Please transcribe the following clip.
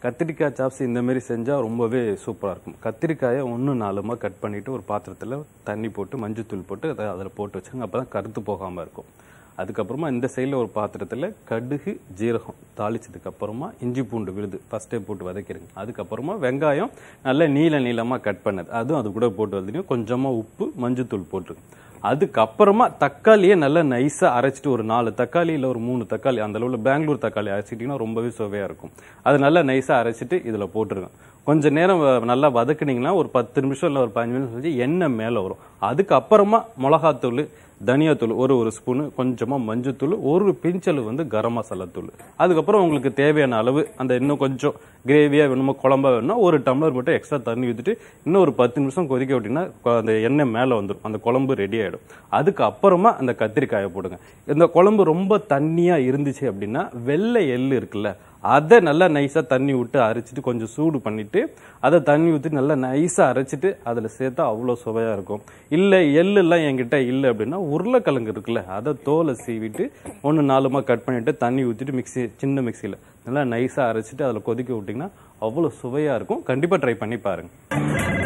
கத்திரிக்காய் சாப்ஸ் இந்த மாதிரி செஞ்சால் ரொம்பவே சூப்பராக இருக்கும் கத்திரிக்காயை ஒன்று நாலுமா கட் பண்ணிவிட்டு ஒரு பாத்திரத்தில் தண்ணி போட்டு மஞ்சத்தூள் போட்டு அதை அதில் போட்டு வச்சுருங்க அப்போ தான் கருத்து போகாமல் இருக்கும் அதுக்கப்புறமா இந்த சைடில் ஒரு பாத்திரத்தில் கடுகு ஜீரகம் தாளிச்சதுக்கு அப்புறமா இஞ்சி பூண்டு விழுது ஃபஸ்ட்டே போட்டு வதக்கிடுங்க அதுக்கப்புறமா வெங்காயம் நல்ல நீள நீளமாக கட் பண்ணது அதுவும் அது கூட போட்டு வதக்கி கொஞ்சமாக உப்பு மஞ்சத்தூள் போட்டுருங்க அதுக்கப்புறமா தக்காளியை நல்லா நைஸாக அரைச்சிட்டு ஒரு நாலு தக்காளி இல்லை ஒரு மூணு தக்காளி அந்த அளவில் பெங்களூர் தக்காளி அரைச்சிட்டிங்கன்னா ரொம்பவே சுவையாக இருக்கும் அது நல்லா நைஸாக அரைச்சிட்டு இதில் போட்டுருங்க கொஞ்ச நேரம் வ- நல்லா வதக்குனீங்கன்னா ஒரு பத்து நிமிஷம் இல்லை ஒரு பதினஞ்சு நிமிஷம் கழிச்சு எண்ணெய் மேலே வரும் அதுக்கப்புறமா மிளகாத்தூள் தனியாத்தூள் ஒரு ஒரு ஸ்பூனு கொஞ்சமாக மஞ்சத்தூள் ஒரு பிஞ்சளவு வந்து கரம் மசாலா தூள் அதுக்கப்புறம் உங்களுக்கு தேவையான அளவு அந்த இன்னும் கொஞ்சம் கிரேவியாக வேணுமோ குழம்பா வேணும்னா ஒரு டம்ளர் மட்டும் எக்ஸ்ட்ரா தண்ணி ஊற்றிட்டு இன்னும் ஒரு பத்து நிமிஷம் கொதிக்க விட்டிங்கன்னா கொ- அந்த எண்ணெய் மேலே வந்துடும் அந்த குழம்பு ரெடி ஆகிடும் அதுக்கு அப்புறமா அந்த கத்திரிக்காயை போடுங்க இந்த குழம்பு ரொம்ப தண்ணியாக இருந்துச்சு அப்படின்னா வெள்ளை எள்ளு இருக்குல்ல அதை நல்லா நைஸாக தண்ணி விட்டு அரைச்சிட்டு கொஞ்சம் சூடு பண்ணிட்டு அதை தண்ணி ஊற்றி நல்லா நைஸாக அரைச்சிட்டு அதில் சேர்த்தா அவ்வளோ சுவையாக இருக்கும் இல்லை எள்ளுலாம் என்கிட்ட இல்லை அப்படின்னா உருளைக்கிழங்கு இருக்குல்ல அதை தோலை சீவிட்டு ஒன்று நாலுமா கட் பண்ணிட்டு தண்ணி ஊற்றிட்டு மிக்ஸி சின்ன மிக்சியில் நல்லா நைஸாக அரைச்சிட்டு அதில் கொதிக்க விட்டிங்கன்னா அவ்வளோ சுவையாக இருக்கும் கண்டிப்பாக ட்ரை பண்ணி பாருங்க